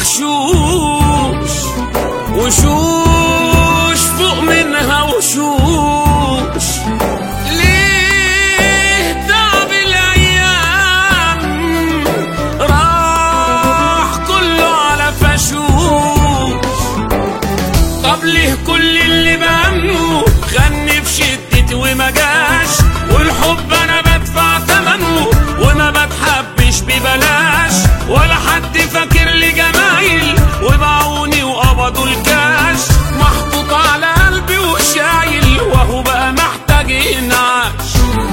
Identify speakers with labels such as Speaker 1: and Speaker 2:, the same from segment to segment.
Speaker 1: وشوش وشوش فوق منها وشوش ليه تعب الايام راح كله على فشوش طب ليه كل اللي بأمنه غني في شدتي وما جاش والحب انا بدفع ثمنه وما بتحبش ببلاش ولا حد فاكر لي جمايل وباعوني وقبضوا الكاش محطوط على قلبي وشايل وهو بقى محتاج ينعاش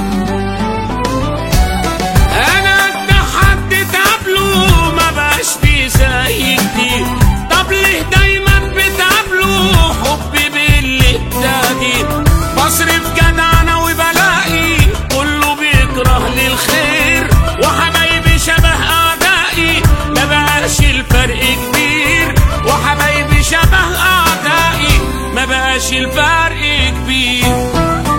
Speaker 1: انا قد حد تقابله ما بقاش فيه زي كتير طب ليه دايما بتقابله حبي باللي ابتديت بصرف جدعنة وبلاقي كله بيكره لي الخير وحبايبي شبه اعدائي ما بقاش الفرق كبير وحبايبي شبه اعدائي ما بقاش الفرق كبير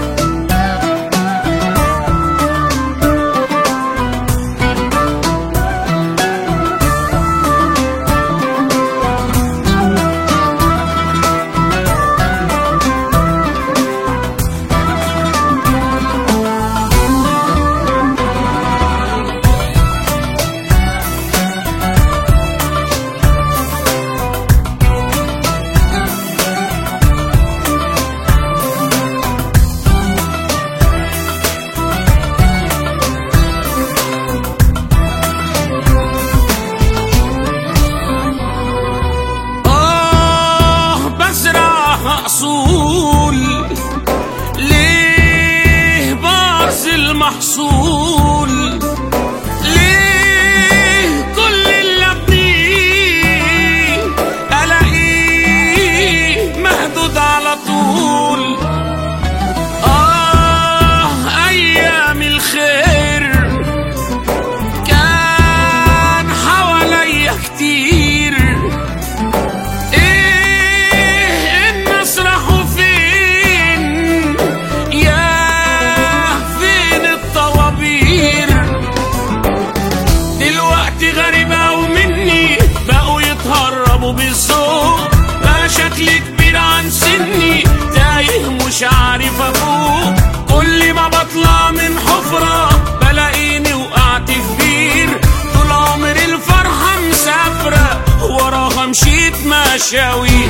Speaker 1: آه بزرع أصول ليه بعزل محصول ليه كل اللي أبنيه ألاقيه مهدود على طول آه أيام الخير كان حواليا كتير ايه الناس راحوا فين يا فين الطوابير دلوقتي غريبة ومني بقوا يتهربوا بالذوق بقى شكلي كبير عن سني تايه مش عارف افوق كل ما بطلع من حفرة بلاقيني وقعت في بير طول عمري الفرحة مسافرة وراها مشيت مشاوير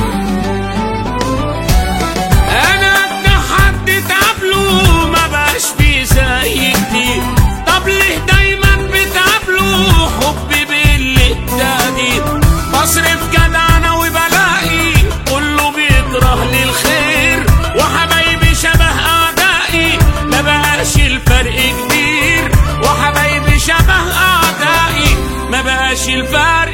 Speaker 1: انا قد حد تقابله ما بقاش فيه زي كتير طب ليه دايما بتقابله حبي باللي ابتديت بصرف جدعنة وبلاقي كله بيكره لي الخير وحبايبي شبه اعدائي ما بقاش الفرق كبير وحبايبي شبه اعدائي ما بقاش الفرق